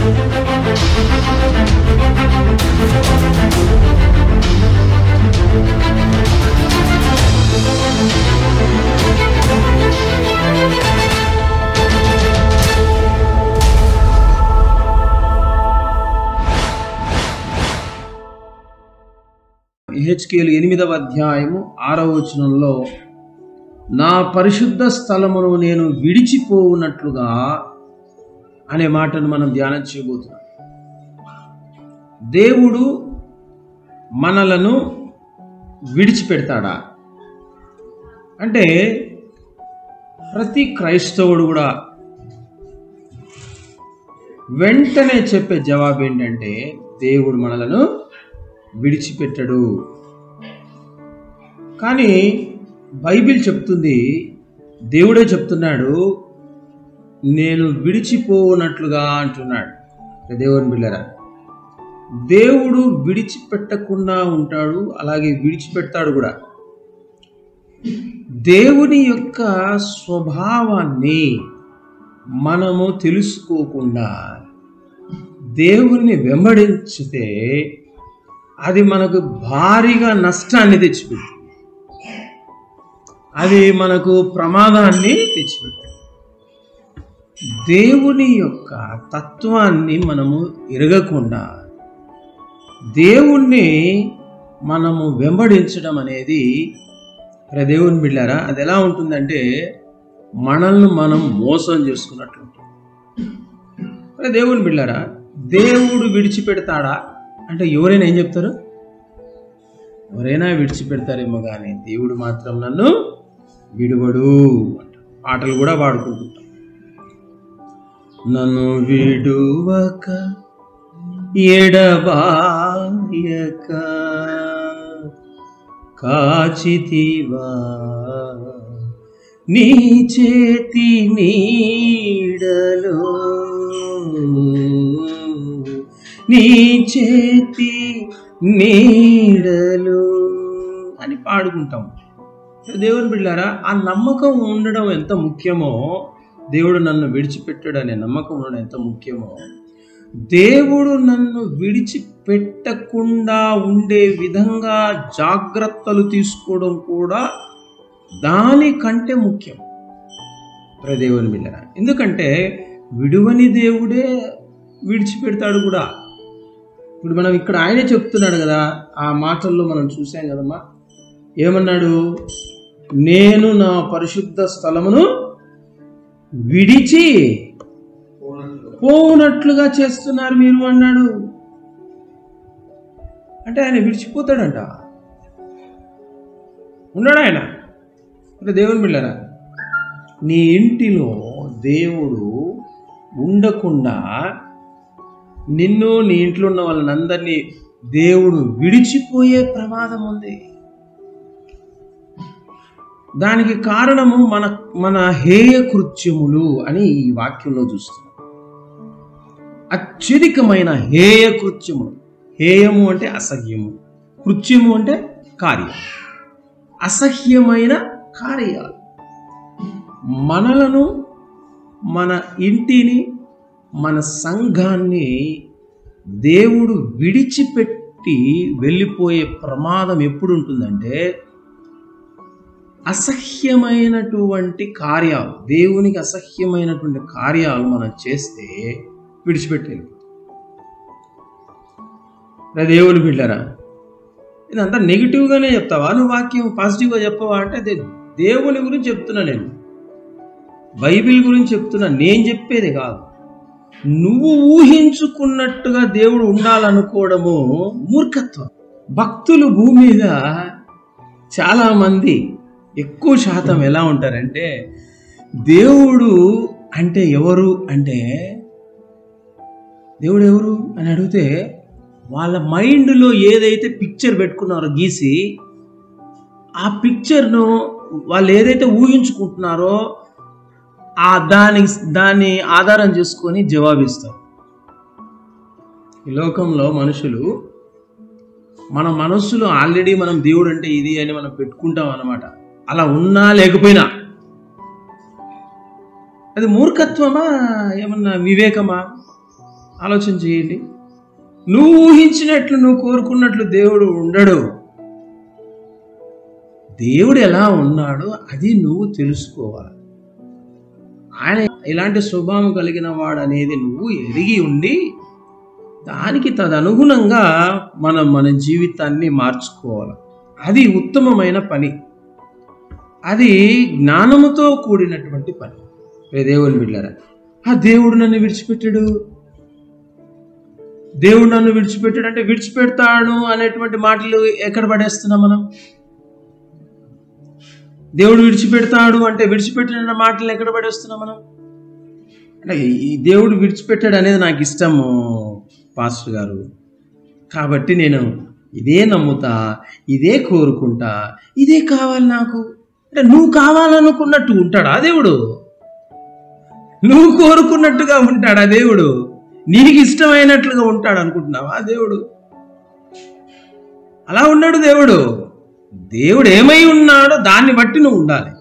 హెచ్కేలు ఎనిమిదవ అధ్యాయము ఆరవ వచనంలో నా పరిశుద్ధ స్థలమును నేను విడిచిపోవునట్లుగా అనే మాటను మనం ధ్యానం చేయబోతున్నాం దేవుడు మనలను విడిచిపెడతాడా అంటే ప్రతి క్రైస్తవుడు కూడా వెంటనే చెప్పే జవాబు ఏంటంటే దేవుడు మనలను విడిచిపెట్టడు కానీ బైబిల్ చెప్తుంది దేవుడే చెప్తున్నాడు నేను విడిచిపోనట్లుగా అంటున్నాడు దేవుని బిళ్ళరా దేవుడు విడిచిపెట్టకుండా ఉంటాడు అలాగే విడిచిపెడతాడు కూడా దేవుని యొక్క స్వభావాన్ని మనము తెలుసుకోకుండా దేవుణ్ణి వెంబడించితే అది మనకు భారీగా నష్టాన్ని తెచ్చిపెడుతుంది అది మనకు ప్రమాదాన్ని తెచ్చిపెడుతుంది దేవుని యొక్క తత్వాన్ని మనము ఎరగకుండా దేవుణ్ణి మనము వెంబడించడం అనేది ఇక్కడ దేవుని బిళ్ళారా అది ఎలా ఉంటుందంటే మనల్ని మనం మోసం చేసుకున్నట్లు ఉంటుంది మరి దేవుని బిళ్ళారా దేవుడు విడిచిపెడతాడా అంటే ఎవరైనా ఏం చెప్తారు ఎవరైనా విడిచిపెడతారేమో కానీ దేవుడు మాత్రం నన్ను విడువడు అంట పాటలు కూడా పాడుకుంటుంటాం నన్ను విడువక ఎడబాయక కాచితివా నీ చేతి నీడలో నీ చేతి నీడలు అని పాడుకుంటాం దేవుని బిళ్ళారా ఆ నమ్మకం ఉండడం ఎంత ముఖ్యమో దేవుడు నన్ను విడిచిపెట్టాడు అనే నమ్మకం ఉండడం ఎంత ముఖ్యమో దేవుడు నన్ను విడిచిపెట్టకుండా ఉండే విధంగా జాగ్రత్తలు తీసుకోవడం కూడా దానికంటే ముఖ్యం దేవుని బిళ్ళరా ఎందుకంటే విడువని దేవుడే విడిచిపెడతాడు కూడా ఇప్పుడు మనం ఇక్కడ ఆయనే చెప్తున్నాడు కదా ఆ మాటల్లో మనం చూసాం కదమ్మా ఏమన్నాడు నేను నా పరిశుద్ధ స్థలమును విడిచి పోనట్లుగా చేస్తున్నారు మీరు అన్నాడు అంటే ఆయన విడిచిపోతాడంట ఉన్నాడు ఆయన అంటే దేవుని బిళ్ళరా నీ ఇంటిలో దేవుడు ఉండకుండా నిన్ను నీ ఇంట్లో ఉన్న వాళ్ళనందరినీ దేవుడు విడిచిపోయే ప్రమాదం ఉంది దానికి కారణము మన మన హేయ కృత్యములు అని ఈ వాక్యంలో చూస్తున్నాం అత్యధికమైన హేయ కృత్యములు హేయము అంటే అసహ్యము కృత్యము అంటే కార్యం అసహ్యమైన కార్యాలు మనలను మన ఇంటిని మన సంఘాన్ని దేవుడు విడిచిపెట్టి వెళ్ళిపోయే ప్రమాదం ఎప్పుడు ఉంటుందంటే అసహ్యమైనటువంటి కార్యాలు దేవునికి అసహ్యమైనటువంటి కార్యాలు మనం చేస్తే విడిచిపెట్టేది దేవుని బిడ్డరా ఇదంతా నెగిటివ్గానే చెప్తావా నువ్వు వాక్యం పాజిటివ్గా చెప్పవా అంటే అదే దేవుని గురించి చెప్తున్నా నేను బైబిల్ గురించి చెప్తున్నా నేను చెప్పేది కాదు నువ్వు ఊహించుకున్నట్టుగా దేవుడు ఉండాలనుకోవడము మూర్ఖత్వం భక్తులు భూమి మీద చాలామంది ఎక్కువ శాతం ఎలా ఉంటారంటే దేవుడు అంటే ఎవరు అంటే దేవుడు ఎవరు అని అడిగితే వాళ్ళ మైండ్లో ఏదైతే పిక్చర్ పెట్టుకున్నారో గీసి ఆ పిక్చర్ను వాళ్ళు ఏదైతే ఊహించుకుంటున్నారో ఆ దాని దాన్ని ఆధారం చేసుకొని జవాబిస్తారు ఈ లోకంలో మనుషులు మన మనస్సులో ఆల్రెడీ మనం దేవుడు అంటే ఇది అని మనం పెట్టుకుంటాం అన్నమాట అలా ఉన్నా లేకపోయినా అది మూర్ఖత్వమా ఏమన్నా వివేకమా ఆలోచన చేయండి నువ్వు ఊహించినట్లు నువ్వు కోరుకున్నట్లు దేవుడు ఉండడు దేవుడు ఎలా ఉన్నాడో అది నువ్వు తెలుసుకోవాలి ఆయన ఇలాంటి స్వభావం కలిగిన వాడు అనేది నువ్వు ఎరిగి ఉండి దానికి తదనుగుణంగా మనం మన జీవితాన్ని మార్చుకోవాలి అది ఉత్తమమైన పని అది జ్ఞానముతో కూడినటువంటి పని రే దేవుని బిడ్డారా ఆ దేవుడు నన్ను విడిచిపెట్టాడు దేవుడు నన్ను విడిచిపెట్టాడు అంటే విడిచిపెడతాడు అనేటువంటి మాటలు ఎక్కడ పడేస్తున్నాం మనం దేవుడు విడిచిపెడతాడు అంటే విడిచిపెట్టిన మాటలు ఎక్కడ పడేస్తున్నాం మనం అంటే ఈ దేవుడు విడిచిపెట్టాడు అనేది నాకు ఇష్టము పాస్టర్ గారు కాబట్టి నేను ఇదే నమ్ముతా ఇదే కోరుకుంటా ఇదే కావాలి నాకు అంటే నువ్వు కావాలనుకున్నట్టు ఉంటాడా దేవుడు నువ్వు కోరుకున్నట్టుగా ఉంటాడా దేవుడు నీకు ఇష్టమైనట్లుగా ఉంటాడు అనుకుంటున్నావా దేవుడు అలా ఉన్నాడు దేవుడు దేవుడు ఏమై ఉన్నాడో దాన్ని బట్టి నువ్వు ఉండాలి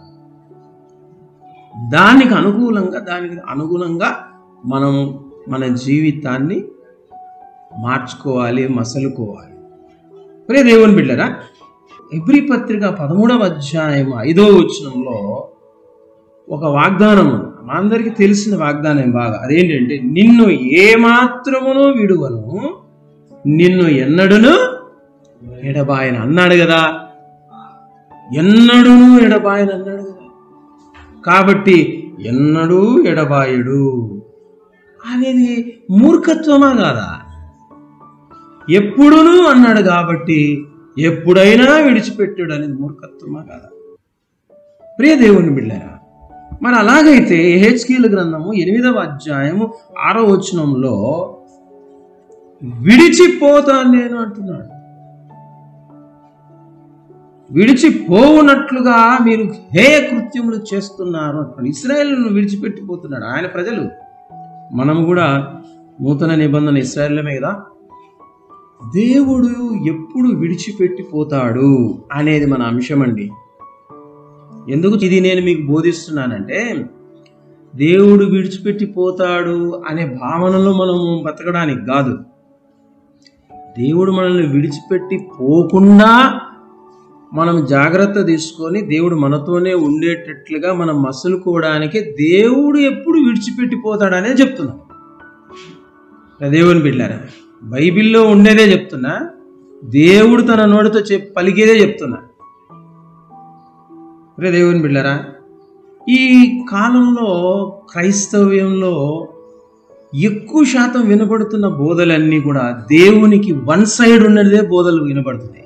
దానికి అనుకూలంగా దానికి అనుగుణంగా మనం మన జీవితాన్ని మార్చుకోవాలి మసలుకోవాలి ప్రియ దేవుని బిడ్డరా ఎబ్రి పత్రిక పదమూడవ అధ్యాయం ఐదో వచనంలో ఒక వాగ్దానం ఉంది మనందరికీ తెలిసిన వాగ్దానం బాగా అదేంటంటే నిన్ను ఏమాత్రమును విడువను నిన్ను ఎన్నడును ఎడబాయన అన్నాడు కదా ఎన్నడూను ఎడబాయన అన్నాడు కదా కాబట్టి ఎన్నడూ ఎడబాయుడు అనేది మూర్ఖత్వమా కాదా ఎప్పుడును అన్నాడు కాబట్టి ఎప్పుడైనా విడిచిపెట్టాడు అనేది మూర్ఖత్వమా కాదా ప్రియ దేవుని బిళ్ళారా మరి అలాగైతే హెచ్కీల గ్రంథము ఎనిమిదవ అధ్యాయము ఆరో వచనంలో విడిచిపోతాను నేను అంటున్నాడు విడిచిపోవునట్లుగా మీరు హే కృత్యములు చేస్తున్నారు అంటున్నాడు ఇస్రాయేల్ను విడిచిపెట్టిపోతున్నాడు ఆయన ప్రజలు మనం కూడా నూతన నిబంధన ఇస్రాయేల్లమే కదా దేవుడు ఎప్పుడు విడిచిపెట్టిపోతాడు అనేది మన అంశం అండి ఎందుకు ఇది నేను మీకు బోధిస్తున్నానంటే దేవుడు విడిచిపెట్టిపోతాడు అనే భావనలో మనము బతకడానికి కాదు దేవుడు మనల్ని విడిచిపెట్టి పోకుండా మనం జాగ్రత్త తీసుకొని దేవుడు మనతోనే ఉండేటట్లుగా మనం మసులుకోవడానికి దేవుడు ఎప్పుడు విడిచిపెట్టిపోతాడనే చెప్తున్నాం దేవుని బిడ్డారా బైబిల్లో ఉండేదే చెప్తున్నా దేవుడు తన నోటితో చెప్ పలికేదే చెప్తున్నా రే దేవుని బిళ్ళరా ఈ కాలంలో క్రైస్తవ్యంలో ఎక్కువ శాతం వినపడుతున్న బోధలన్నీ కూడా దేవునికి వన్ సైడ్ ఉన్నదే బోధలు వినపడుతున్నాయి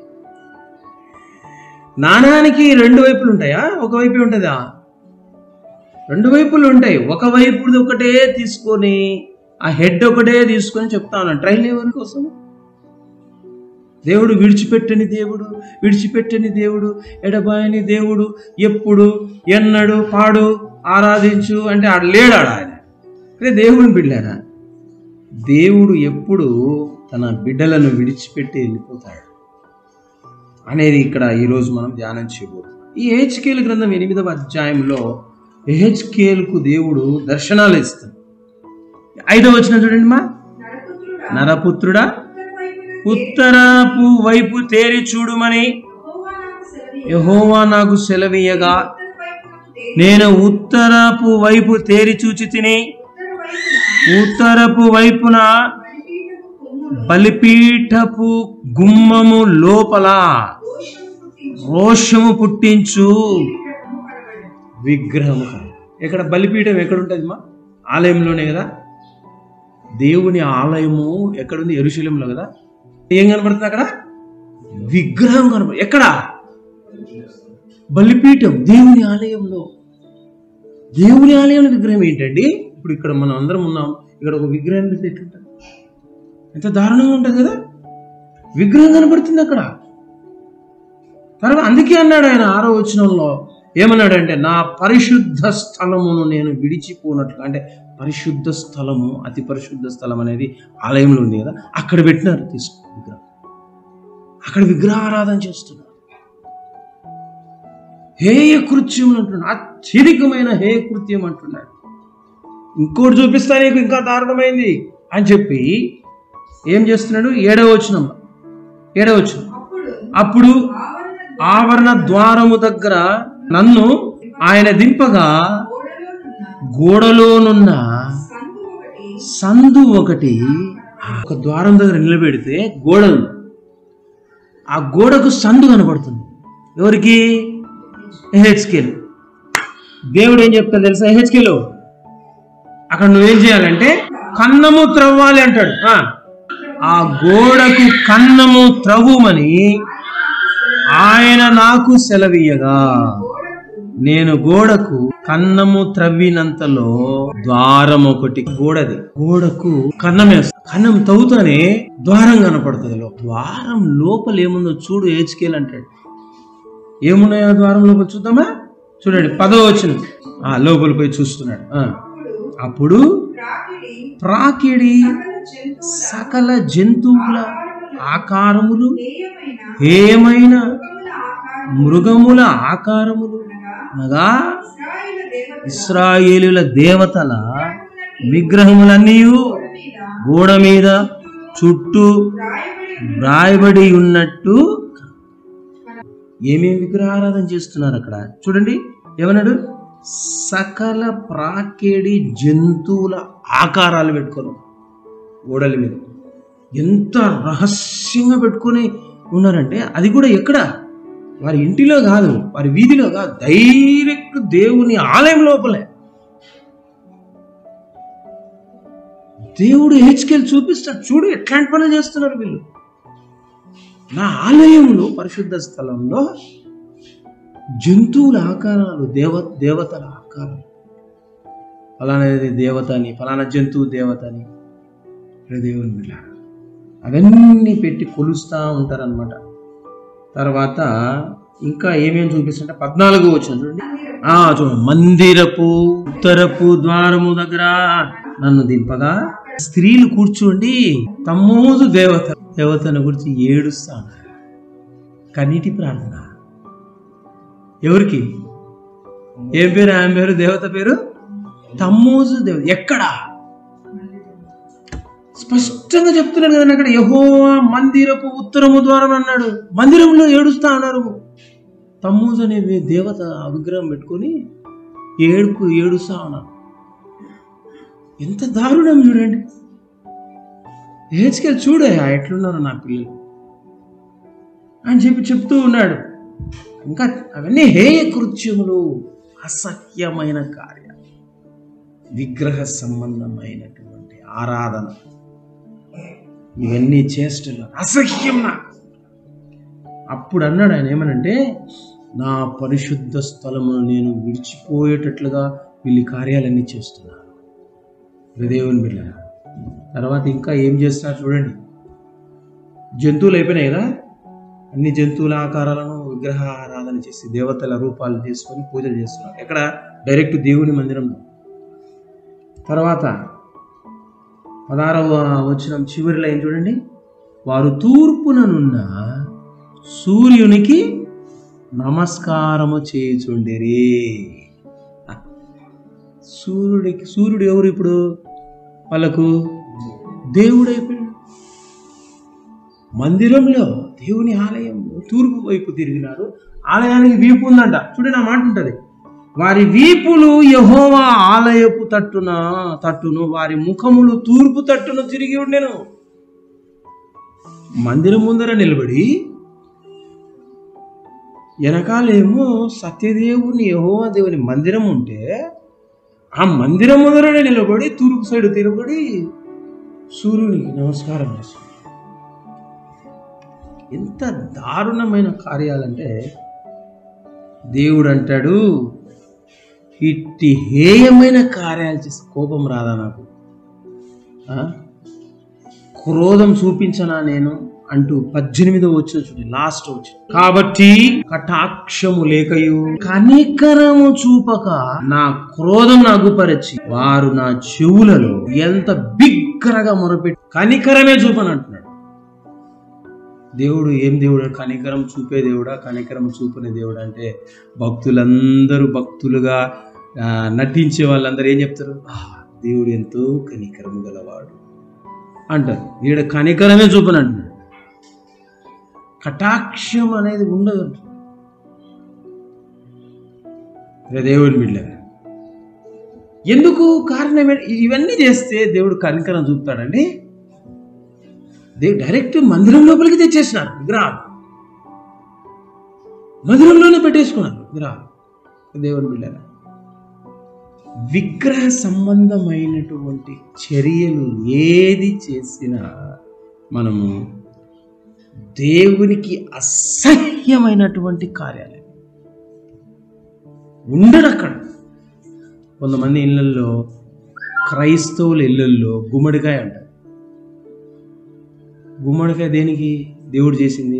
నాణానికి రెండు వైపులు ఉంటాయా ఒకవైపు ఉంటుందా రెండు వైపులు ఉంటాయి ఒక వైపుది ఒకటే తీసుకొని ఆ హెడ్ ఒకటే తీసుకొని చెప్తా ఉన్నాను ట్రైల్ ఎవరి కోసం దేవుడు విడిచిపెట్టని దేవుడు విడిచిపెట్టని దేవుడు ఎడబాయని దేవుడు ఎప్పుడు ఎన్నడు పాడు ఆరాధించు అంటే ఆడ లేడాడు ఆయన అదే దేవుని బిడ్డారా దేవుడు ఎప్పుడు తన బిడ్డలను విడిచిపెట్టి వెళ్ళిపోతాడు అనేది ఇక్కడ ఈరోజు మనం ధ్యానం చేయబోతున్నాం ఈ హెచ్కేల్ గ్రంథం ఎనిమిదవ అధ్యాయంలో హెచ్కేల్కు దేవుడు దర్శనాలు ఇస్తాడు ఐదవ వచ్చిన చూడండి మా నరపుత్రుడా, నరపుత్రుడా ఉత్తర వైపున ఉత్తరపు వైపు తేరి చూడుమని యెహోవా నాకు సెలవియ్యగా, యహోవా నాకు సెలవీయగా ఉత్తర వైపునకు తేరి, నేను ఉత్తరపు వైపు తేరి చూచి తిని ఉత్తర వైపున ఉత్తరపు వైపున బలిపీఠపు కొమ్ములు బలిపీఠపు గుమ్మము లోపల దోషము పుట్టించి రోషము పుట్టించు విగ్రహము కనబడెను. విగ్రహము కలదు. ఇక్కడ బలిపీఠం ఎక్కడ ఉంటుంది మా ఆలయంలోనే కదా దేవుని ఆలయము ఎక్కడుంది ఎరుశలంలో కదా ఏం కనబడుతుంది అక్కడ విగ్రహం కనబడు ఎక్కడ బలిపీఠం దేవుని ఆలయంలో దేవుని ఆలయంలో విగ్రహం ఏంటండి ఇప్పుడు ఇక్కడ మనం అందరం ఉన్నాం ఇక్కడ ఒక విగ్రహం పెడితే ఎట్లుంటుంది ఎంత దారుణంగా ఉంటుంది కదా విగ్రహం కనబడుతుంది అక్కడ తర్వాత అందుకే అన్నాడు ఆయన ఆరో వచనంలో ఏమన్నాడంటే నా పరిశుద్ధ స్థలమును నేను విడిచిపోనట్లు అంటే పరిశుద్ధ స్థలము అతి పరిశుద్ధ స్థలం అనేది ఆలయంలో ఉంది కదా అక్కడ పెట్టినారు తీసుకో విగ్రహం అక్కడ విగ్రహారాధన చేస్తున్నారు హేయ కృత్యం అంటున్నాడు అత్యధికమైన హేయ కృత్యం అంటున్నాడు ఇంకోటి చూపిస్తా నీకు ఇంకా దారుణమైంది అని చెప్పి ఏం చేస్తున్నాడు ఏడవ వచనం ఏడవ వచనం అప్పుడు అప్పుడు ఆవరణ ఆవరణ ద్వారము దగ్గర నన్ను ఆయన దింపగా గోడలోనున్న గోడలోనున్న సందు ఒకటి సందు ఒకటి ఒక ద్వారం దగ్గర నిలబెడితే గోడ ఉంది. ఆ గోడకు సందు కనబడుతుంది ఎవరికి ఎహెచ్కేలు దేవుడు ఏం చెప్తాడు తెలుసా ఎహెచ్కేలు అక్కడ నువ్వేం చేయాలంటే కన్నము త్రవ్వాలి అంటాడు ఆ. ఆ గోడకు కన్నము త్రవ్వుమని ఆయన నాకు సెలవీయగా నేను గోడకు కన్నము త్రవ్వినంతలో ద్వారం ఒకటి గోడది గోడకు కన్నం వేస్తా కన్నం తవ్వుతానే ద్వారం కనపడుతుంది లో ద్వారం లోపల ఏముందో చూడు ఏచుకేలు అంటాడు ఏమున్నాయో ద్వారం లోపల చూద్దామా చూడండి పదో వచ్చిన ఆ లోపల పోయి చూస్తున్నాడు ఆ. అప్పుడు రాకిడి ప్రాకిడి సకల జంతువుల సకల జంతువుల ఆకారములు హేయమైన ఏమైన మృగముల ఆకారం మృగముల ఆకారములు అనగా అనగా ఇశ్రాయేలుల దేవతల ఇస్రాయేలుల దేవతల విగ్రహములన్నీ మీద గోడ మీద చుట్టూ రాయబడి వ్రాయబడి ఉన్నట్టు ఏమేమి విగ్రహారాధన చేస్తున్నారు అక్కడ చూడండి ఏమన్నాడు సకల ప్రాకేడి జంతువుల ఆకారాలు పెట్టుకోను గోడల మీద ఎంత రహస్యంగా పెట్టుకొని ఉన్నారంటే అది కూడా ఎక్కడ వారి ఇంటిలో కాదు వారి వీధిలో కాదు డైరెక్ట్ దేవుని ఆలయం లోపలే దేవుడు హెచ్కెళ్ళి చూపిస్తాడు చూడు ఎట్లాంటి పనులు చేస్తున్నారు వీళ్ళు నా ఆలయంలో పరిశుద్ధ స్థలంలో జంతువుల ఆకారాలు దేవ దేవతల ఆకారాలు ఫలానాది దేవత అని ఫలానా జంతువు దేవత అని ఇక్కడ దేవుని బిడ్డ అవన్నీ పెట్టి కొలుస్తూ ఉంటారనమాట తర్వాత ఇంకా ఏమేమి చూపిస్తుంటే పద్నాలుగు వచ్చిన చూడండి ఆ చూడండి మందిరపు ఉత్తరపు ద్వారము దగ్గర నన్ను దింపగా స్త్రీలు కూర్చోండి తమ్మోజు దేవత దేవతను గురించి ఏడుస్తా ఉన్నారు కన్నీటి ప్రార్థన ఎవరికి ఏం పేరు ఆమె పేరు దేవత పేరు తమ్మోజు దేవత ఎక్కడా స్పష్టంగా చెప్తున్నాడు కదండి అక్కడ యహో మందిరపు ఉత్తరము ద్వారం అన్నాడు మందిరంలో ఏడుస్తా ఉన్నారు తమ్మూజ్ అనే దేవత ఆ విగ్రహం పెట్టుకొని ఏడుపు ఏడుస్తా ఉన్నారు ఎంత దారుణం చూడండి హెచ్కెళ్ళి చూడే ఎట్లున్నారు నా పిల్లలు అని చెప్పి చెప్తూ ఉన్నాడు ఇంకా అవన్నీ హేయ కృత్యములు అసహ్యమైన కార్యాలు విగ్రహ సంబంధమైనటువంటి ఆరాధన ఇవన్నీ చేష్టలు అసహ్యం నాకు అప్పుడు అన్నాడు ఆయన ఏమనంటే నా పరిశుద్ధ స్థలమును నేను విడిచిపోయేటట్లుగా వీళ్ళు ఈ కార్యాలన్నీ చేస్తున్నారు దేవుని బిడ్డ తర్వాత ఇంకా ఏం చేస్తున్నారు చూడండి జంతువులు అయిపోయినాయి కదా అన్ని జంతువుల ఆకారాలను విగ్రహ ఆరాధన చేసి దేవతల రూపాలు చేసుకొని పూజలు చేస్తున్నారు ఎక్కడ డైరెక్ట్ దేవుని మందిరంలో తర్వాత పదారవ వచ్చిన చివరి లైన్ చూడండి వారు తూర్పుననున్న సూర్యునికి నమస్కారము చేయుచుండిరి సూర్యుడికి సూర్యుడు ఎవరు ఇప్పుడు వాళ్ళకు దేవుడైపోయాడు మందిరంలో దేవుని ఆలయంలో తూర్పు వైపు తిరిగినారు ఆలయానికి వీపు ఉందంట చూడండి ఆ మాట ఉంటుంది వారి వీపులు యహోవా ఆలయపు తట్టున తట్టును వారి ముఖములు తూర్పు తట్టును తిరిగి ఉండెను మందిరం ముందర నిలబడి వెనకాలేమో సత్యదేవుని యహోవా దేవుని మందిరం ఉంటే ఆ మందిరం ముందరనే నిలబడి తూర్పు సైడ్ తిరగబడి సూర్యునికి నమస్కారం చేస్తాడు ఎంత దారుణమైన కార్యాలంటే దేవుడు అంటాడు ఇట్టి హేయమైన కార్యాలు చేసి కోపం రాదా నాకు ఆ? క్రోధం చూపించనా నేను అంటూ పద్దెనిమిదో వచ్చిన చూడండి లాస్ట్ వచ్చి కాబట్టి కటాక్షము లేకయు కనికరము చూపక నా క్రోధం అగుపరచి వారు నా చెవులలో ఎంత బిగ్గరగా మొరపెట్టి కనికరమే చూపని అంటున్నాడు దేవుడు ఏం దేవుడు కనికరం చూపే దేవుడా కనికరం చూపని దేవుడు అంటే భక్తులందరూ భక్తులుగా ఆ, నటించే వాళ్ళందరూ ఏం చెప్తారు "ఆ, దేవుడు ఎంతో కనికరం గలవాడు అంటారు వీడు కనికరమే చూపని అంటున్నాడు కటాక్షం అనేది ఉండదు రే దేవుని బిడ్డ ఎందుకు కారణం ఏ- ఇవన్నీ చేస్తే దేవుడు కనికరం చూపుతాడండి దేవుడు డైరెక్ట్ మందిరం లోపలికి తెచ్చేసినారు విగ్రహాలు మందిరంలోనే పెట్టేసుకున్నారు విగ్రహాలు దేవుని బిడ్డరా విగ్రహ సంబంధమైనటువంటి చర్యలు ఏది చేసినా మనము దేవునికి అసహ్యమైనటువంటి కార్యాలు ఉండడు అక్కడ కొంతమంది ఇళ్ళల్లో క్రైస్తవుల ఇళ్ళల్లో గుమ్మడికాయ అంటారు గుమ్మడికాయ దేనికి దేవుడు చేసింది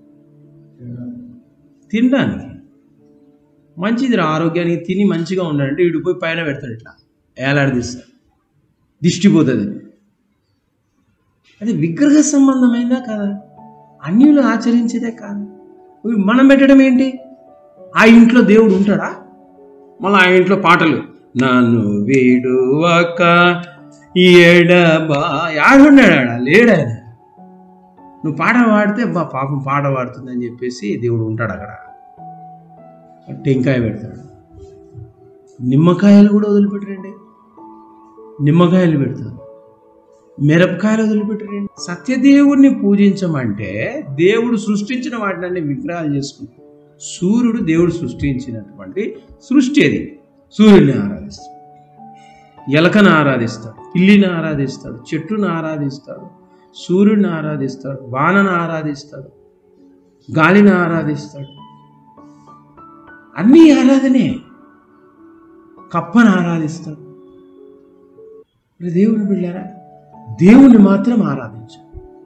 తినడానికి మంచిది రా ఆరోగ్యానికి తిని మంచిగా ఉండాలంటే వీడు పోయి పైన పెడతాడు ఇట్లా ఏలాడదీస్తాడు దిష్టి పోతుంది అది విగ్రహ సంబంధమైందా కాదా అన్యులు ఆచరించేదే కాదా ఇవి మనం పెట్టడం ఏంటి ఆ ఇంట్లో దేవుడు ఉంటాడా మళ్ళీ ఆ ఇంట్లో పాటలు నన్ను వీడువక ఎడబా ఆడున్నాడు ఆడ లేడాయన నువ్వు పాట పాడితే బా పాపం పాట పాడుతుందని చెప్పేసి దేవుడు ఉంటాడు అక్కడ టెంకాయ పెడతాడు నిమ్మకాయలు కూడా వదిలిపెట్టరండి నిమ్మకాయలు పెడతారు మిరపకాయలు వదిలిపెట్టరండి సత్యదేవుణ్ణి పూజించమంటే దేవుడు సృష్టించిన వాటిని విగ్రహాలు చేసుకుంటారు సూర్యుడు దేవుడు సృష్టించినటువంటి సృష్టి అది సూర్యుడిని ఆరాధిస్తాడు ఎలకను ఆరాధిస్తాడు పిల్లిని ఆరాధిస్తాడు చెట్టును ఆరాధిస్తాడు సూర్యుడిని ఆరాధిస్తాడు వానను ఆరాధిస్తాడు గాలిని ఆరాధిస్తాడు అన్నీ ఆరాధనే కప్పను ఆరాధిస్తాడు మరి దేవుని బిళ్ళారా దేవుణ్ణి మాత్రం ఆరాధించు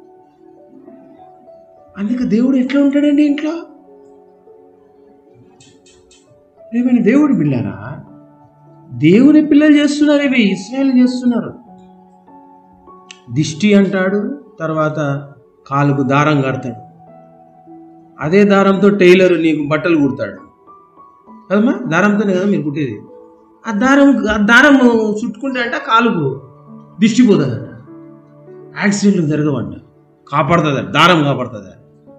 అందుకే దేవుడు ఎట్లా ఉంటాడండి ఇంట్లో ఏమైనా దేవుడు బిళ్ళారా దేవుని పిల్లలు చేస్తున్నారు ఇవి ఇస్రాయల్ చేస్తున్నారు దిష్టి అంటాడు తర్వాత కాలుకు దారం కడతాడు అదే దారంతో టైలర్ నీకు బట్టలు కుడతాడు కదమ్మా దారంతోనే కదా మీరు కుట్టేది ఆ దారం ఆ దారం చుట్టుకుంటే అంట కాలుకు దిష్టి పోతుందట యాక్సిడెంట్లు జరగవంట కాపాడుతుంది దారం కాపాడుతుంది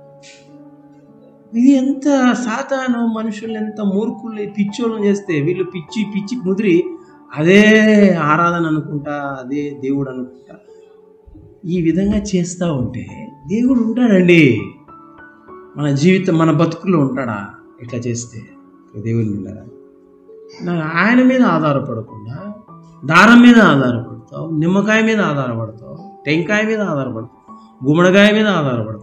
ఇది ఎంత సాతాను మనుషులు ఎంత మూర్ఖులు పిచ్చోళ్ళని చేస్తే వీళ్ళు పిచ్చి పిచ్చి ముదిరి అదే ఆరాధన అనుకుంటా అదే దేవుడు అనుకుంటా ఈ విధంగా చేస్తూ ఉంటే దేవుడు ఉంటాడండి మన జీవితం మన బతుకుల్లో ఉంటాడా ఇట్లా చేస్తే దేవుని ఉండడా నా ఆయన మీద ఆధారపడకుండా దారం మీద ఆధారపడతావు నిమ్మకాయ మీద ఆధారపడతావు టెంకాయ మీద ఆధారపడతావు గుమ్మడికాయ మీద ఆధారపడతావు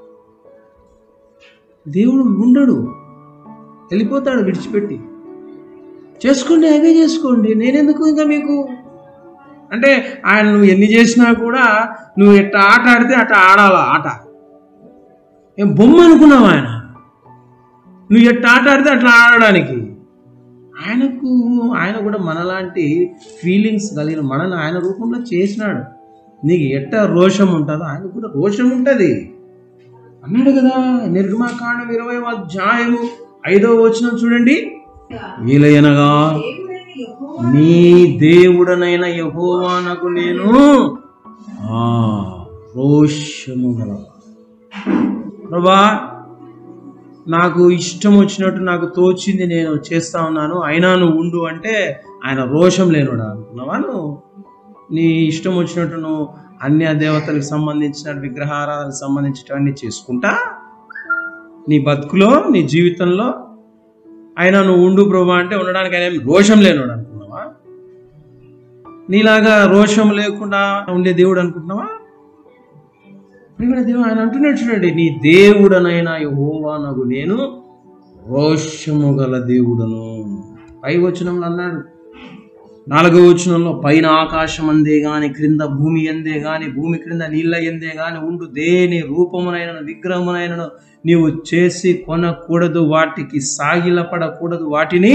దేవుడు ఉండడు వెళ్ళిపోతాడు విడిచిపెట్టి చేసుకోండి అవే చేసుకోండి నేనెందుకు ఇంకా మీకు అంటే ఆయన నువ్వు ఎన్ని చేసినా కూడా నువ్వు ఎట్ట ఆట ఆడితే అట్ట ఆడాలా ఆట ఏం బొమ్మ అనుకున్నావు ఆయన నువ్వు ఎట్ట ఆట ఆడితే అట్లా ఆడడానికి ఆయనకు ఆయన కూడా మనలాంటి ఫీలింగ్స్ కలిగిన మనల్ని ఆయన రూపంలో చేసినాడు నీకు ఎట్ట రోషం ఉంటుందో ఆయన కూడా రోషం ఉంటుంది అన్నాడు కదా నిర్గమాకాండం ఇరవై అధ్యాయము ఐదో వచనం చూడండి వీలయనగా దేవుడైన యెహోవా నీ దేవుడనైన యహోవానకు నేను ఆ రోషము గలవా ప్రభా నాకు ఇష్టం వచ్చినట్టు నాకు తోచింది నేను చేస్తా ఉన్నాను అయినా నువ్వు ఉండు అంటే ఆయన రోషం లేనుడా అనుకున్నావా నువ్వు నీ ఇష్టం వచ్చినట్టు నువ్వు అన్య దేవతలకు సంబంధించిన విగ్రహారాధనకు సంబంధించినవన్నీ చేసుకుంటా నీ బతుకులో నీ జీవితంలో అయినా నువ్వు ఉండు ప్రభా అంటే ఉండడానికి ఆయన ఏం రోషం లేనుడు అనుకున్నావా నీలాగా రోషం లేకుండా ఉండే దేవుడు అనుకుంటున్నావా ప్రియమైన దేవుడు ఆయన అంటున్నాడు చూడండి నీ దేవుడనైనా యెహోవానగు నేను రోషము గల దేవుడను పై వచనంలో అన్నాడు నాలుగో వచనంలో పైన ఆకాశం అందే గాని క్రింద భూమి ఎందే గాని భూమి క్రింద నీళ్ళ ఎందే గాని ఉండు దేని రూపమునైనను విగ్రహమునైనను నీవు చేసి కొనకూడదు వాటికి సాగిలపడకూడదు వాటిని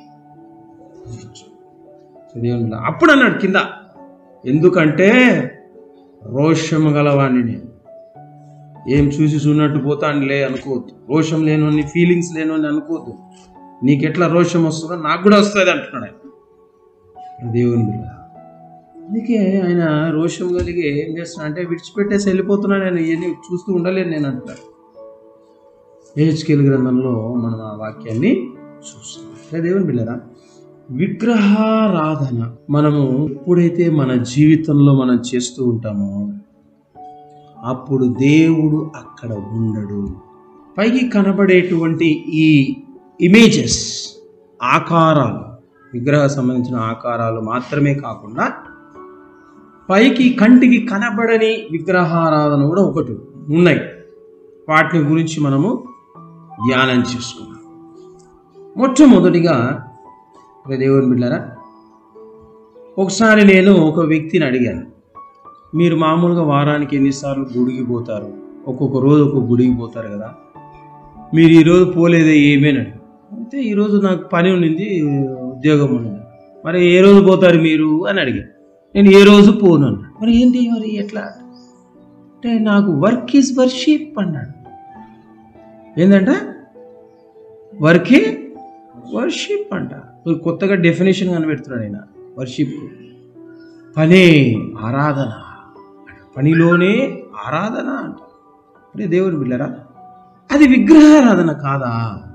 దేవుని అప్పుడు అన్నాడు కింద ఎందుకంటే రోషము గలవాణ్ణి నేను ఏం చూసి చూన్నట్టు పోతానులే అనుకోవద్దు రోషం లేనోని ఫీలింగ్స్ లేనోని అనుకోవద్దు నీకు ఎట్లా రోషం వస్తుందో నాకు కూడా వస్తుంది అంటున్నాడు ఆయన దేవుని బిడ్డ అందుకే ఆయన రోషం కలిగి ఏం చేస్తున్నా అంటే విడిచిపెట్టేసి వెళ్ళిపోతున్నా నేను ఇవన్నీ చూస్తూ ఉండలేను నేను అంటారు ఏహెచ్కేల్ గ్రంథంలో మనం ఆ వాక్యాన్ని చూస్తాం అదే దేవుని బిళ్ళరా విగ్రహారాధన మనము ఎప్పుడైతే మన జీవితంలో మనం చేస్తూ ఉంటామో అప్పుడు దేవుడు అక్కడ ఉండడు పైకి కనబడేటువంటి ఈ ఇమేజెస్ ఆకారాలు విగ్రహ సంబంధించిన ఆకారాలు మాత్రమే కాకుండా పైకి కంటికి కనబడని విగ్రహారాధన కూడా ఒకటి ఉన్నాయి వాటిని గురించి మనము ధ్యానం చేసుకున్నాం మొట్టమొదటిగా ఇక దేవుని బిడ్డారా ఒకసారి నేను ఒక వ్యక్తిని అడిగాను మీరు మామూలుగా వారానికి ఎన్నిసార్లు గుడికి పోతారు ఒక్కొక్క రోజు ఒక్కొక్క గుడికి పోతారు కదా మీరు ఈరోజు పోలేదే ఏమేనని అయితే ఈరోజు నాకు పని ఉండింది ఉద్యోగం ఉండింది మరి ఏ రోజు పోతారు మీరు అని అడిగాను నేను ఏ రోజు పోను అన్నాడు మరి ఏంటి మరి ఎట్లా అంటే నాకు వర్క్ ఈజ్ వర్షిప్ అన్నాడు ఏంటంట వర్కే వర్షిప్ అంట ఇప్పుడు కొత్తగా డెఫినేషన్ కనిపెడుతున్నాడు ఆయన వర్షిప్ పనే ఆరాధన పనిలోనే ఆరాధన అంట అంటే దేవుని బిళ్ళరా అది విగ్రహారాధన కాదా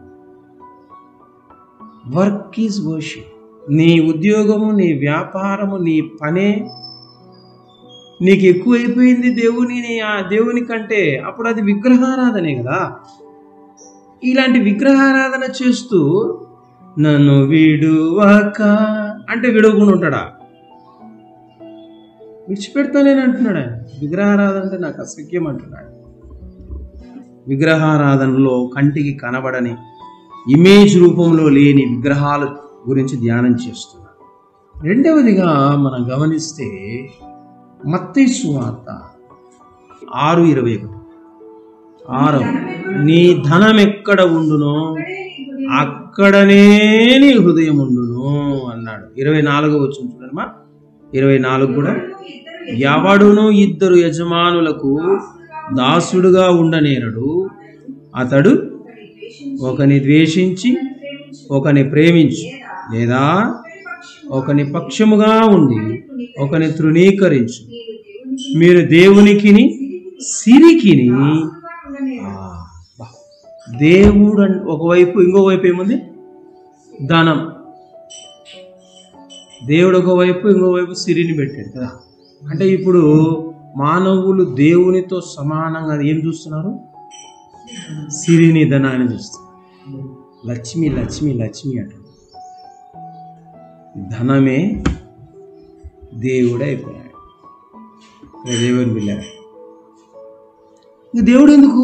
వర్క్ ఈజ్ వర్షిప్ నీ ఉద్యోగము నీ వ్యాపారము నీ పనే నీకు ఎక్కువైపోయింది దేవుని నీ- ఆ దేవుని కంటే అప్పుడు అది విగ్రహారాధనే కదా ఇలాంటి విగ్రహారాధన చేస్తూ నన్ను విడువక అంటే విడవకుండా ఉంటాడా విడిచిపెడతానని అంటున్నాడు ఆయన విగ్రహారాధన అంటే నాకు అసఖ్యం అంటున్నాడు విగ్రహారాధనలో కంటికి కనబడని ఇమేజ్ రూపంలో లేని విగ్రహాల గురించి ధ్యానం చేస్తున్నాడు రెండవదిగా మనం గమనిస్తే మత్తయి సువార్త ఆరు ఇరవై ఒకటి ఆరు నీ ధనం ఎక్కడ ఉండునో అక్కడనే నీ హృదయం ఉండును అన్నాడు ఇరవై నాలుగు వచ్చి చూడమ్మా ఇరవై నాలుగు కూడా ఎవడును ఇద్దరు యజమానులకు దాసుడుగా ఉండనేరడు అతడు ఒకని ద్వేషించి ఒకని ప్రేమించు లేదా ఒకని పక్షముగా ఉండి ఒకని తృణీకరించు మీరు దేవునికిని సిరికిని ఆ, బా. దేవుడు అన్- ఒకవైపు ఇంకోవైపు ఏముంది ధనం దేవుడు ఒకవైపు ఇంకోవైపు సిరిని పెట్టాడు కదా అంటే ఇప్పుడు మానవులు దేవునితో సమానంగా ఏం చూస్తున్నారు సిరిని ధనాన్ని చూస్తున్నారు లక్ష్మి లక్ష్మి లక్ష్మి అంటారు ధనమే దేవుడే అయిపోయాడు ఇక దేవుని పిల్లారు ఇంక దేవుడు ఎందుకు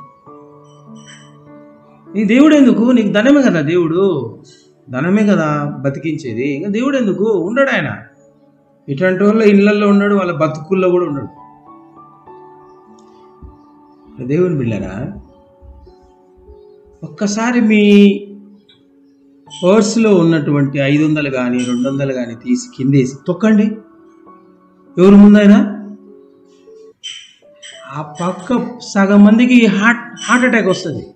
నీ దేవుడు ఎందుకు నీకు ధనమే కదా దేవుడు ధనమే కదా బతికించేది ఇంకా దేవుడు ఎందుకు ఉండడు ఆయన ఇట్లాంటి వాళ్ళ ఇళ్ళల్లో ఉన్నాడు వాళ్ళ బతుకుల్లో కూడా ఉన్నాడు దేవుని బిళ్ళరా ఒక్కసారి మీ పర్స్లో ఉన్నటువంటి ఐదు వందలు కానీ రెండు వందలు కానీ తీసి కిందేసి తొక్కండి ఎవరు ముందైనా ఆ పక్క సగం మందికి హార్ట్ హార్ట్ అటాక్ వస్తుంది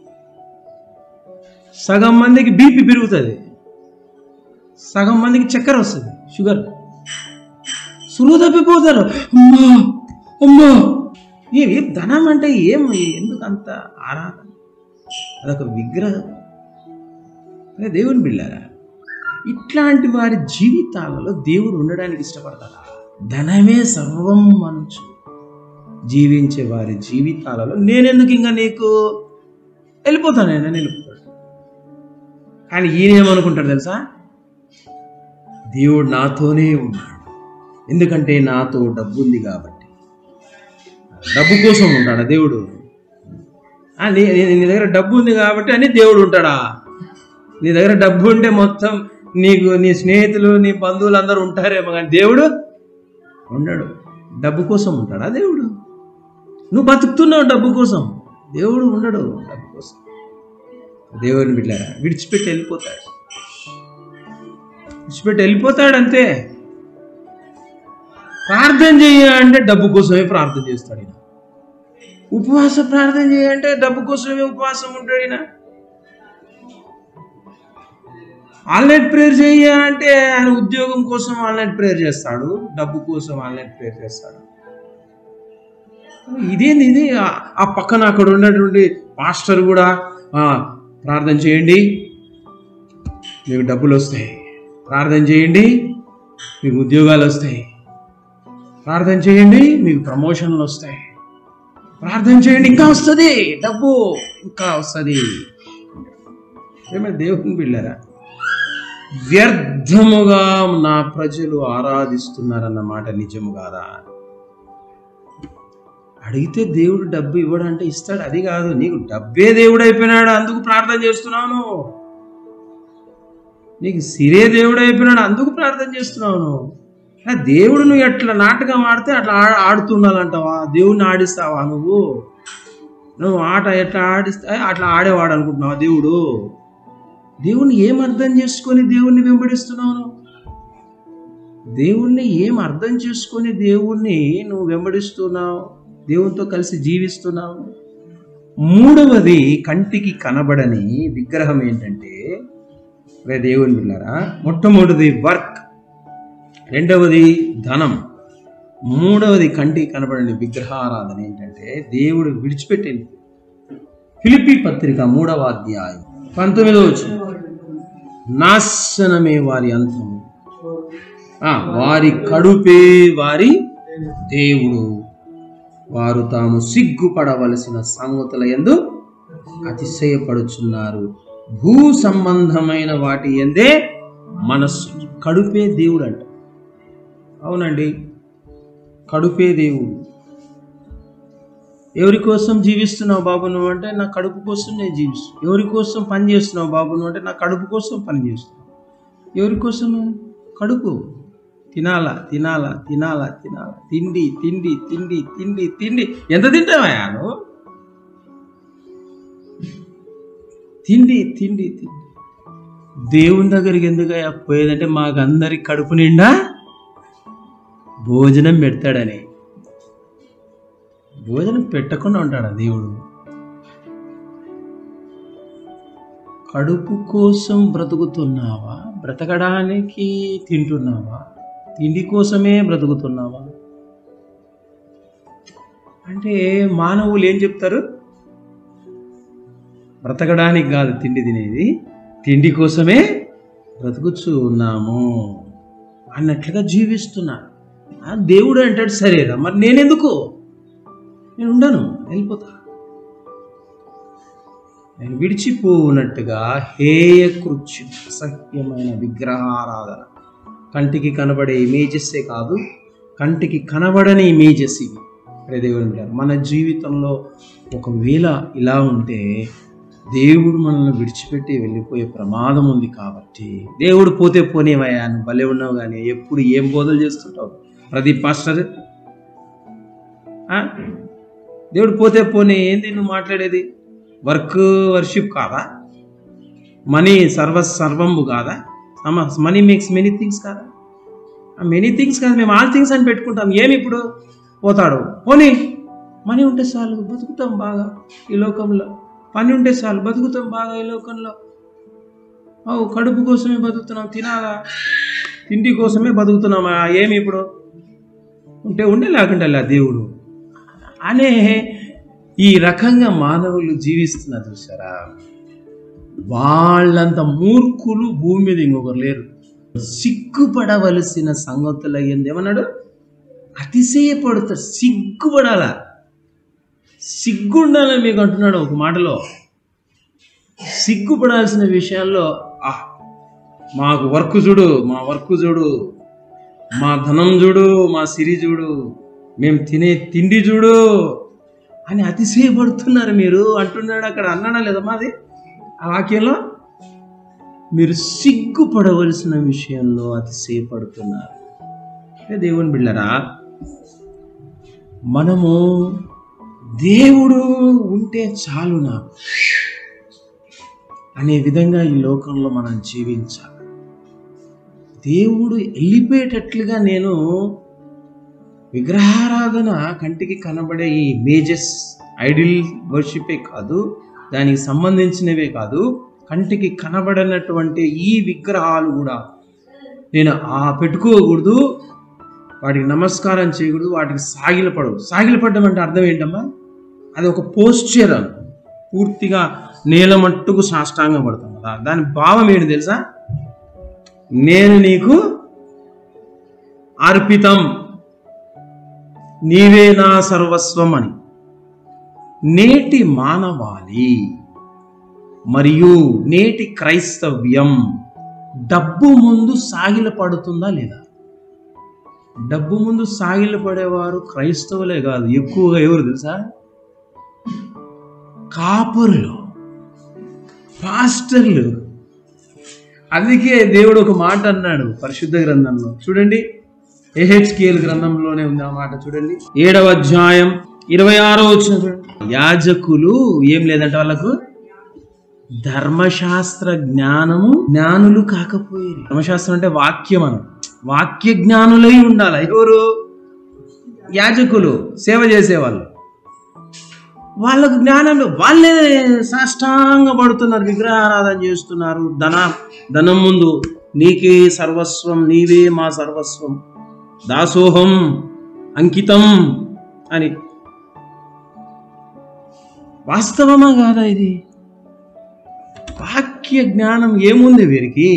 సగం మందికి బీపీ పెరుగుతుంది సగం మందికి చక్కెర వస్తుంది షుగర్ సులువు తప్పిపోతారు అమ్మా అమ్మా ఏమి ధనం అంటే ఏం ఎందుకు అంత ఆరాధన అదొక విగ్రహం అదే దేవుని బిళ్ళారా ఇట్లాంటి వారి జీవితాలలో దేవుడు ఉండడానికి ఇష్టపడతాడా ధనమే సర్వం మనసు జీవించే వారి జీవితాలలో నేనెందుకు ఇంకా నీకు వెళ్ళిపోతాను నేను వెళ్ళిపోతాడు కానీ ఈయన ఏమనుకుంటాడు తెలుసా దేవుడు నాతోనే ఉన్నాడు ఎందుకంటే నాతో డబ్బు ఉంది కాబట్టి డబ్బు కోసం ఉంటాడా దేవుడు ఆ, నీ నీ- నీ దగ్గర డబ్బు ఉంది కాబట్టి అని దేవుడు ఉంటాడా నీ దగ్గర డబ్బు ఉంటే మొత్తం నీకు నీ స్నేహితులు నీ బంధువులు అందరూ ఉంటారేమో కానీ దేవుడు ఉండడు డబ్బు కోసం ఉంటాడా దేవుడు నువ్వు బతుకుతున్నావు డబ్బు కోసం దేవుడు ఉండడు డబ్బు కోసం దేవుని బిడ్డారా విడిచిపెట్టి వెళ్ళిపోతాడు విడిచిపెట్టి వెళ్ళిపోతాడు అంతే ప్రార్థన చేయ అంటే డబ్బు కోసమే ప్రార్థన చేస్తాడు ఈయన ఉపవాస ప్రార్థన చేయంటే డబ్బు కోసమే ఉపవాసం ఉంటాడు ఈయన ఆన్లైన్ ప్రేయర్ చేయ అంటే ఆయన ఉద్యోగం కోసం ఆన్లైన్ ప్రేయర్ చేస్తాడు డబ్బు కోసం ఆన్లైన్ ప్రేయర్ చేస్తాడు ఇదేంది ఇది ఆ- ఆ పక్కన అక్కడ ఉన్నటువంటి పాస్టర్ కూడా ఆ, ప్రార్థన చేయండి మీకు డబ్బులు వస్తాయి ప్రార్థన చేయండి మీకు ఉద్యోగాలు వస్తాయి ప్రార్థన చేయండి మీకు ప్రమోషన్లు వస్తాయి ప్రార్థన చేయండి ఇంకా వస్తుంది డబ్బు ఇంకా వస్తుంది ఏమైనా దేవుని బిళ్ళరా వ్యర్థముగా నా ప్రజలు ఆరాధిస్తున్నారన్న మాట నిజము కాదా అడిగితే దేవుడు డబ్బు ఇవ్వడంటే ఇస్తాడు అది కాదు నీకు డబ్బే దేవుడు అయిపోయినాడు అందుకు ప్రార్థన చేస్తున్నాను నీకు సిరే దేవుడు అయిపోయినాడు అందుకు ప్రార్థన చేస్తున్నాను ఆ దేవుడు నువ్వు ఎట్లా నాటకం ఆడితే అట్లా ఆ- ఆడుతుండాలంటావా దేవుడిని ఆడిస్తావా నువ్వు నువ్వు ఆట ఎట్లా ఆడిస్తా అట్లా ఆడేవాడు అనుకుంటున్నావా దేవుడు దేవుణ్ణి ఏం అర్థం చేసుకొని దేవుణ్ణి వెంబడిస్తున్నావు దేవుణ్ణి ఏం అర్థం చేసుకొని దేవుణ్ణి నువ్వు వెంబడిస్తున్నావు దేవునితో కలిసి జీవిస్తున్నావు మూడవది కంటికి కనబడని విగ్రహం ఏంటంటే రే దేవుని బిళ్ళారా మొట్టమొదటిది వర్క్ రెండవది ధనం మూడవది కంటికి కనబడని విగ్రహారాధన ఏంటంటే దేవుడు విడిచిపెట్టింది ఫిలిపి పత్రిక మూడవ అధ్యాయం పంతొమ్మిదవ వచ్చిన నాశనమే వారి అంతము ఆ, వారి కడుపే వారి దేవుడు వారు తాము సిగ్గుపడవలసిన సంగతుల ఎందు అతిశయపడుచున్నారు భూ సంబంధమైన వాటి ఎందే మనస్సు కడుపే దేవుడు అంట అవునండి కడుపే దేవుడు ఎవరి కోసం జీవిస్తున్నావు బాబు నువ్వు అంటే నా కడుపు కోసం నేను జీవిస్తున్నాను ఎవరి కోసం పని చేస్తున్నావు బాబు నువ్వు అంటే నా కడుపు కోసం పని చేస్తున్నావు ఎవరి కోసం కడుపు తినాలా తినాలా తినాలా తినాలా తిండి తిండి తిండి తిండి తిండి ఎంత తింటావా నువ్వు తిండి తిండి తిండి దేవుని దగ్గరికి ఎందుకయ్యా పోయేదంటే మాకు అందరికి కడుపు నిండా భోజనం పెడతాడని భోజనం పెట్టకుండా ఉంటాడా దేవుడు కడుపు కోసం బ్రతుకుతున్నావా బ్రతకడానికి తింటున్నావా తిండి కోసమే బ్రతుకుతున్నావా అంటే మానవులు ఏం చెప్తారు బ్రతకడానికి కాదు తిండి తినేది తిండి కోసమే బ్రతుకుచూ ఉన్నాము అన్నట్లుగా జీవిస్తున్నారు ఆ దేవుడు అంటాడు సరేరా మరి నేనెందుకు నేను ఉండను వెళ్ళిపోతా నేను విడిచిపోనట్టుగా హేయ కృత్యం అసహ్యమైన విగ్రహారాధన కంటికి కనబడే ఇమేజెస్సే కాదు కంటికి కనబడని ఇమేజెస్ ఇవి అరే దేవుడు అంటారు మన జీవితంలో ఒకవేళ ఇలా ఉంటే దేవుడు మనల్ని విడిచిపెట్టి వెళ్ళిపోయే ప్రమాదం ఉంది కాబట్టి దేవుడు పోతే పోనేవయ్యా నువ్వు భలే ఉన్నావు కానీ ఎప్పుడు ఏం బోధలు చేస్తుంటావు ప్రదీప్ పాస్టర్ ఆ? దేవుడు పోతే పోనీ ఏంది నువ్వు మాట్లాడేది వర్క్ వర్షిప్ కాదా మనీ సర్వ సర్వంబు కాదా అమ్మ మనీ మేక్స్ మెనీ థింగ్స్ కాదా మెనీ థింగ్స్ కాదు మేము ఆల్ థింగ్స్ అని పెట్టుకుంటాం ఏమి ఇప్పుడు పోతాడు పోనీ మనీ ఉంటే చాలు బతుకుతాం బాగా ఈ లోకంలో పని ఉంటే చాలు బతుకుతాం బాగా ఈ లోకంలో అవు కడుపు కోసమే బతుకుతున్నాం తినాలా తిండి కోసమే బతుకుతున్నామా ఏమి ఇప్పుడు ఉంటే ఉండే లేకుంటే లే దేవుడు అనే ఈ రకంగా మానవులు జీవిస్తున్నారు చూసారా వాళ్ళంత మూర్ఖులు భూమి మీద ఇంకొకరు లేరు సిగ్గుపడవలసిన సంగతులు అయ్యింది ఏమన్నాడు అతిశయపడుతారు సిగ్గుపడాల సిగ్గుండాలి మీకు అంటున్నాడు ఒక మాటలో సిగ్గుపడాల్సిన విషయాల్లో ఆ మాకు వర్క్ చూడు మా వర్క్ చూడు మా ధనం చూడు మా సిరి చూడు మేము తినే తిండి చూడు అని అతిశయపడుతున్నారు మీరు అంటున్నాడు అక్కడ అన్నాడా లేదా మాది ఆ వాక్యంలో మీరు సిగ్గుపడవలసిన విషయంలో అతిశయపడుతున్నారు ఏ దేవుని బిళ్ళరా మనము దేవుడు ఉంటే చాలు నాకు అనే విధంగా ఈ లోకంలో మనం జీవించాలి దేవుడు వెళ్ళిపోయేటట్లుగా నేను విగ్రహారాధన కంటికి కనబడే ఈ ఇమేజెస్ ఐడిల్ వర్షిపే కాదు దానికి సంబంధించినవే కాదు కంటికి కనబడినటువంటి ఈ విగ్రహాలు కూడా నేను ఆ పెట్టుకోకూడదు వాటికి నమస్కారం చేయకూడదు వాటికి సాగిలపడవు సాగిలపడడం అంటే అర్థం ఏంటమ్మా అది ఒక పోస్చర్ అని పూర్తిగా నేల మట్టుకు సాష్టాంగ పడతాం కదా దాని భావం ఏంటి తెలుసా నేను నీకు అర్పితం నీవే నా సర్వస్వం అని నేటి మానవాళి మరియు నేటి క్రైస్తవ్యం డబ్బు ముందు సాగిల పడుతుందా లేదా డబ్బు ముందు సాగిల పడేవారు క్రైస్తవులే కాదు ఎక్కువగా ఎవరు తెలుసా కాపరులు పాస్టర్లు అందుకే దేవుడు ఒక మాట అన్నాడు పరిశుద్ధ గ్రంథంలో చూడండి ఏహెచ్కేల్ గ్రంథంలోనే ఉంది ఆ మాట చూడండి ఏడవ అధ్యాయం ఇరవై ఆరో వచ్చిన చూడండి యాజకులు ఏం లేదంటే వాళ్ళకు ధర్మశాస్త్ర జ్ఞానము జ్ఞానులు కాకపోయేది ధర్మశాస్త్రం అంటే వాక్యం అని వాక్య జ్ఞానులై ఉండాలి ఎవరు యాజకులు సేవ చేసేవాళ్ళు వాళ్ళకు జ్ఞానం వాళ్ళే సాష్టాంగ పడుతున్నారు విగ్రహారాధన చేస్తున్నారు ధన ధనం ముందు నీకే సర్వస్వం నీవే మా సర్వస్వం దాసోహం అంకితం అని వాస్తవమా కాదా ఇది వాక్య జ్ఞానం ఏముంది వీరికి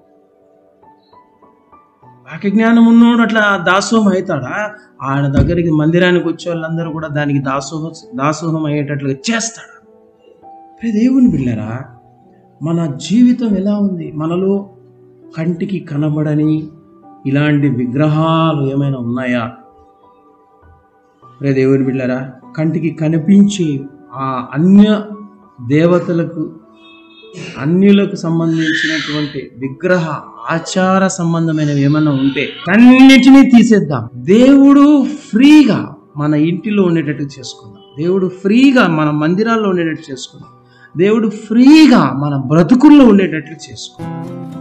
వాక్య జ్ఞానం ఉన్నోడు అట్లా దాసోహం అవుతాడా ఆయన దగ్గరికి మందిరానికి వచ్చే వాళ్ళందరూ కూడా దానికి దాసోహం దాసోహం అయ్యేటట్లుగా చేస్తాడు ప్రియ దేవుని బిళ్ళరా మన జీవితం ఎలా ఉంది మనలో కంటికి కనబడని ఇలాంటి విగ్రహాలు ఏమైనా ఉన్నాయా ప్రియ దేవుని బిళ్ళరా కంటికి కనిపించే ఆ అన్య దేవతలకు అన్యులకు సంబంధించినటువంటి విగ్రహ ఆచార సంబంధమైనవి ఏమైనా ఉంటే అన్నిటినీ తీసేద్దాం దేవుడు ఫ్రీగా మన ఇంటిలో ఉండేటట్టు చేసుకుందాం దేవుడు ఫ్రీగా మన మందిరాల్లో ఉండేటట్టు చేసుకుందాం దేవుడు ఫ్రీగా మన బ్రతుకుల్లో ఉండేటట్లు చేసుకుందాం